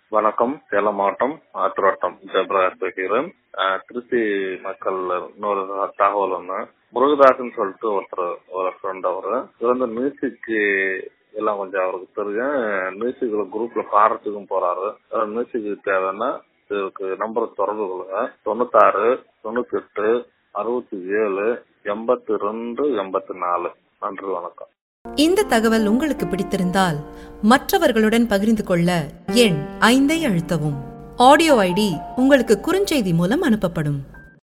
வணக்கம் சேலம் மாவட்டம் ஆத்திரோட்டம் ஜெயபிரகாஷ் பேசுகிறேன் அஹ், திருச்சி மக்கள் இன்னொரு தகவல் ஒண்ணு முருகதாசன் சொல்லிட்டு ஒருத்தர் ஒரு ஃப்ரெண்ட் அவரு இவர் வந்து மியூசிக் எல்லாம் கொஞ்சம் அவருக்கு தெரியும் மியூசிக்ல குரூப்ல பாடுறதுக்கும் போறாரு மியூசிக்கு தேவைன்னா இதுக்கு நம்பர் தொடர்பு கொள்ளுங்க தொண்ணூத்தாறு தொண்ணூத்தி எட்டு அறுபத்தி ஏழு எண்பத்தி ரெண்டு எண்பத்தி நாலு நன்றி வணக்கம் இந்த தகவல் உங்களுக்கு பிடித்திருந்தால் மற்றவர்களுடன் பகிர்ந்து கொள்ள எண் ஐந்தை அழுத்தவும் ஆடியோ ஐடி உங்களுக்கு குறுஞ்செய்தி மூலம் அனுப்பப்படும்